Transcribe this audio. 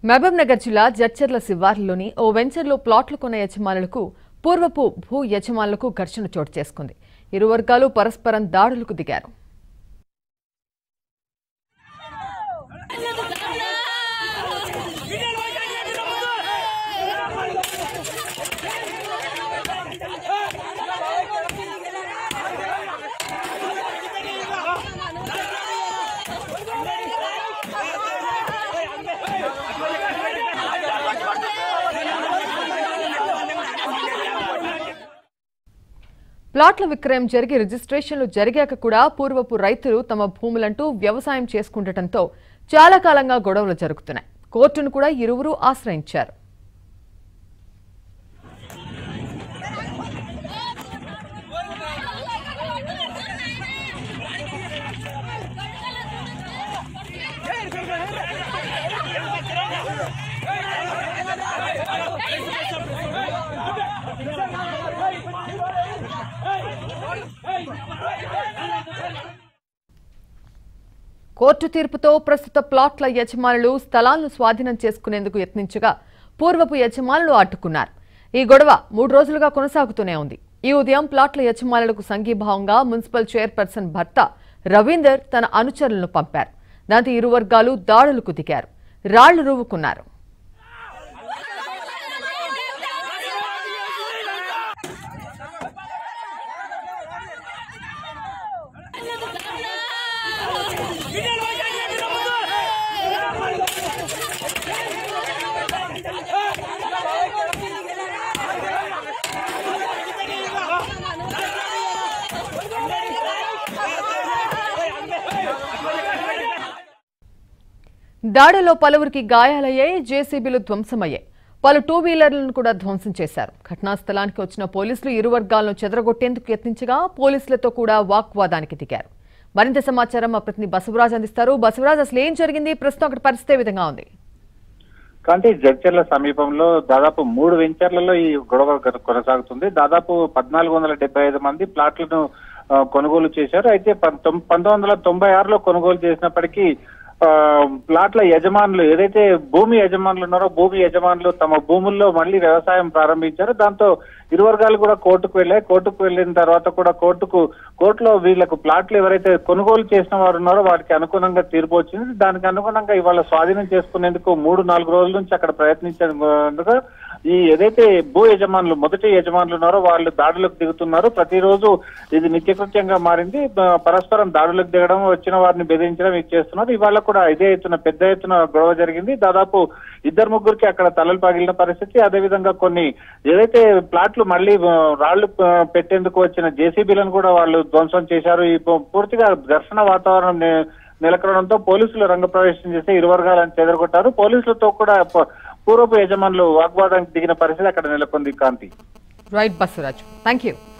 మహబూబ్ నగర్ జిల్లా జడ్చర్ల శివార్లలోని ఓ వెంచర్లో ప్లాట్లు కొన్న యజమానులకు పూర్వపు భూ యజమానులకు ఘర్షణ చోటు చేసుకుంది ఇరు వర్గాలు పరస్పరం దాడులకు దిగారు ప్లాట్ల విక్రయం జరిగి రిజిస్ట్రేషన్లు జరిగాక కూడా పూర్వపు రైతులు తమ భూములంటూ వ్యవసాయం చేసుకుండటంతో చాలా కాలంగా గొడవలు జరుగుతున్నాయి కోర్టును కూడా ఇరువురు ఆశ్రయించారు కోర్టు తీర్పుతో ప్రస్తుత ప్లాట్ల యజమానులు స్థలాలను స్వాధీనం చేసుకునేందుకు యత్నించగా పూర్వపు యజమానులు అడ్డుకున్నారు ఈ గొడవ మూడు రోజులుగా కొనసాగుతూనే ఉంది ఈ ఉదయం ప్లాట్ల యజమానులకు సంఘీభావంగా మున్సిపల్ చైర్పర్సన్ భర్త రవీందర్ తన అనుచరులను పంపారు దాంతో ఇరు వర్గాలు దాడులకు దిగారు రాళ్లు రువ్వుకున్నారు దాడిలో పలువురికి గాయాలయ్యాయి జేసీబీలు ధ్వంసమయ్యాయి పలు టూ వీలర్లను కూడా ధ్వంసం చేశారు ఘటనా స్థలానికి వచ్చిన పోలీసులు ఇరు వర్గాలను చెదరగొట్టేందుకు యత్నించగా పోలీసులతో కూడా వాగ్వాదానికి దిగారు మరింత సమాచారం మా ప్రతినిధి బసవరాజ్ అందిస్తారు బసవరాజ్ అసలు ఏం జరిగింది ప్రస్తుతం అక్కడ పరిస్థితి ఏ విధంగా ఉంది కాంతి జడ్చర్ల సమీపంలో దాదాపు మూడు వెంచర్లలో ఈ గొడవ గ- కొనసాగుతుంది దాదాపు పద్నాలుగు వందల డెబ్బై ఐదు మంది ప్లాట్లను ఆ, కొనుగోలు చేశారు అయితే పంతొమ్- పంతొమ్మిది వందల తొంభై ఆరులో కొనుగోలు చేసినప్పటికీ ఆ, ప్లాట్ల యజమానులు ఏదైతే భూమి యజమానులు ఉన్నారో భూమి యజమానులు తమ భూముల్లో మళ్ళీ వ్యవసాయం ప్రారంభించారు దాంతో ఇరు వర్గాలు కూడా కోర్టుకు వెళ్ళాయి కోర్టుకు వెళ్ళిన తర్వాత కూడా కోర్టుకు కోర్టులో వీళ్ళకు ప్లాట్లు ఎవరైతే కొనుగోలు చేసిన వారు ఉన్నారో వారికి అనుగుణంగా తీర్పు వచ్చింది దానికి అనుగుణంగా ఇవాళ స్వాధీనం చేసుకునేందుకు మూడు నాలుగు రోజుల నుంచి అక్కడ ప్రయత్నించేందుకు ఈ ఏదైతే భూ యజమానులు మొదటి యజమానులు ఉన్నారో వాళ్ళు దాడులకు దిగుతున్నారు ప్రతిరోజు ఇది నిత్యకృత్యంగా మారింది బ- పరస్పరం దాడులకు దిగడం వచ్చిన వారిని బెదిరించడం ఇది చేస్తున్నారు ఇవాళ కూడా ఇదే ఎత్తున పెద్ద ఎత్తున గొడవ జరిగింది దాదాపు ఇద్దరు ముగ్గురికి అక్కడ తలలు పగిలిన పరిస్థితి అదేవిధంగా కొన్ని ఏదైతే ప్లాట్లు మళ్ళీ ఆ, రాళ్లు ఆ, పెట్టేందుకు వచ్చిన జేసీబీలను కూడా వాళ్ళు ధ్వంసం చేశారు ఈ పూ- పూర్తిగా ఘర్షణ వాతావరణం నె- నెలకొనడంతో పోలీసులు రంగప్రవేశం చేసి ఇరు వర్గాలను చెదరగొట్టారు పోలీసులతో కూడా ప- పూర్వపు యజమానులు వాగ్వాదానికి దిగిన పరిస్థితి అక్కడ నెలకొంది Kanthi right Basavaraj thank you